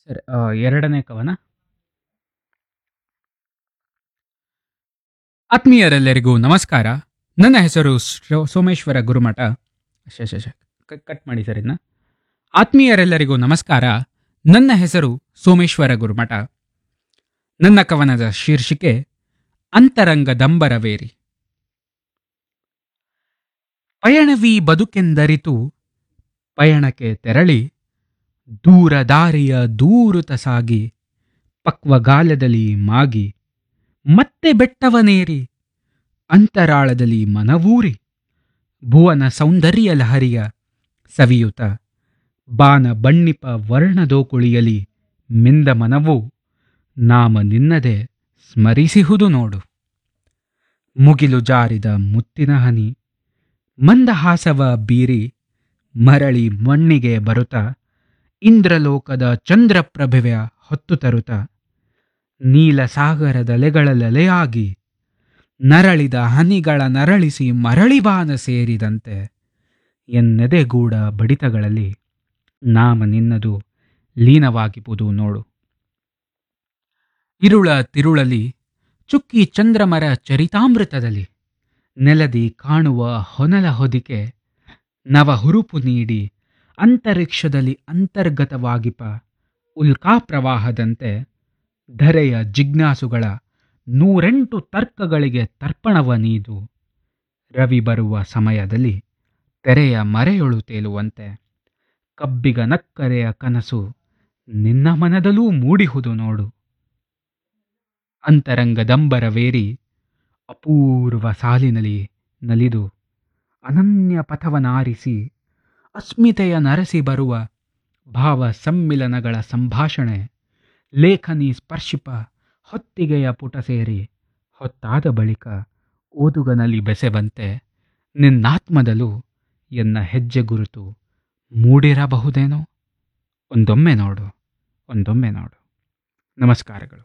ಸರಿ ಆ, ಎರಡನೇ ಕವನ ಆತ್ಮೀಯರೆಲ್ಲರಿಗೂ ನಮಸ್ಕಾರ ನನ್ನ ಹೆಸರು ಶ್ರೋ- ಸೋಮೇಶ್ವರ ಗುರುಮಠ ಶ ಶ ಶ. ಕ- ಕಟ್ ಮಾಡಿ ಸರ್ ಇದನ್ನ ಆತ್ಮೀಯರೆಲ್ಲರಿಗೂ ನಮಸ್ಕಾರ ನನ್ನ ಹೆಸರು ಸೋಮೇಶ್ವರ ಗುರುಮಠ ನನ್ನ ಕವನದ ಶೀರ್ಷಿಕೆ ಅಂತರಂಗ ದಂಬರವೇರಿ ಪಯಣವೀ ಬದುಕೆಂದರಿತು ಪಯಣಕ್ಕೆ ತೆರಳಿ ದೂರ ದಾರಿಯ ದೂರುತ ಸಾಗಿ ಪಕ್ವಗಾಲದಲ್ಲಿ ಮಾಗಿ ಮತ್ತೆ ಬೆಟ್ಟವನೇರಿ ಅಂತರಾಳದಲ್ಲಿ ಮನವೂರಿ ಭುವನ ಸೌಂದರ್ಯ ಲಹರಿಯ ಸವಿಯುತ ಬಾನ ಬಣ್ಣಿಪ ವರ್ಣದೋಕುಳಿಯಲಿ ಮಿಂದ ಮನವು ನಾಮ ನಿನ್ನದೆ ಸ್ಮರಿಸಿಹುದು ನೋಡು ಮುಗಿಲು ಜಾರಿದ ಮುತ್ತಿನ ಹನಿ ಮಂದಹಾಸವ ಬೀರಿ ಮರಳಿ ಮಣ್ಣಿಗೆ ಬರುತ್ತ ಇಂದ್ರಲೋಕದ ಚಂದ್ರಪ್ರಭೆಯ ಹೊತ್ತು ತರುತ್ತ ನೀಲ ಸಾಗರದಲೆಗಳಲೆಲೆಯಾಗಿ ನರಳಿದ ಹನಿಗಳ ನರಳಿಸಿ ಮರಳಿಬಾನ ಸೇರಿದಂತೆ ಎನ್ನೆದೆಗೂಡ ಬಡಿತಗಳಲ್ಲಿ ನಾಮ ನಿನ್ನದು ಲೀನವಾಗಿಬುದು ನೋಡು ಇರುಳ ತಿರುಳಲಿ ಚುಕ್ಕಿ ಚಂದ್ರಮರ ಚರಿತಾಮೃತದಲ್ಲಿ ನೆಲದಿ ಕಾಣುವ ಹೊನಲ ಹೊದಿಕೆ ನವ ಹುರುಪು ನೀಡಿ ಅಂತರಿಕ್ಷದಲ್ಲಿ ಅಂತರ್ಗತವಾಗಿಪ ಉಲ್ಕಾ ಪ್ರವಾಹದಂತೆ ಧರೆಯ ಜಿಜ್ಞಾಸುಗಳ ನೂರೆಂಟು ತರ್ಕಗಳಿಗೆ ತರ್ಪಣವ ನೀದು ರವಿ ಬರುವ ಸಮಯದಲ್ಲಿ ತೆರೆಯ ಮರೆಯೊಳು ತೇಲುವಂತೆ ಕಬ್ಬಿಗ ನಕ್ಕರೆಯ ಕನಸು ನಿನ್ನ ಮನದಲ್ಲೂ ಮೂಡಿಹುದು ನೋಡು ಅಂತರಂಗದಂಬರವೇರಿ ಅಪೂರ್ವ ಸಾಲಿನಲ್ಲಿ ನಲಿದು ಅನನ್ಯ ಪಥವನಾರಿಸಿ ಅಸ್ಮಿತೆಯ ನರಸಿ ಬರುವ ಭಾವ ಸಮ್ಮಿಲನಗಳ ಸಂಭಾಷಣೆ ಲೇಖನಿ ಸ್ಪರ್ಶಿಪ ಹೊತ್ತಿಗೆಯ ಪುಟ ಸೇರಿ ಹೊತ್ತಾದ ಬಳಿಕ ಓದುಗನಲ್ಲಿ ಬೆಸೆವಂತೆ ನಿನ್ನಾತ್ಮದಲ್ಲೂ ಎನ್ನ ಹೆಜ್ಜೆ ಗುರುತು ಮೂಡಿರಬಹುದೇನೋ ಒಂದೊಮ್ಮೆ ನೋಡು ಒಂದೊಮ್ಮೆ ನೋಡು ನಮಸ್ಕಾರಗಳು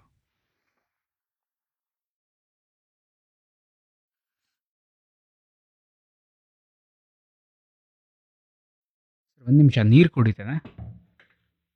ಒಂದು ನಿಮಿಷ ನೀರು ಕುಡಿತೇನೆ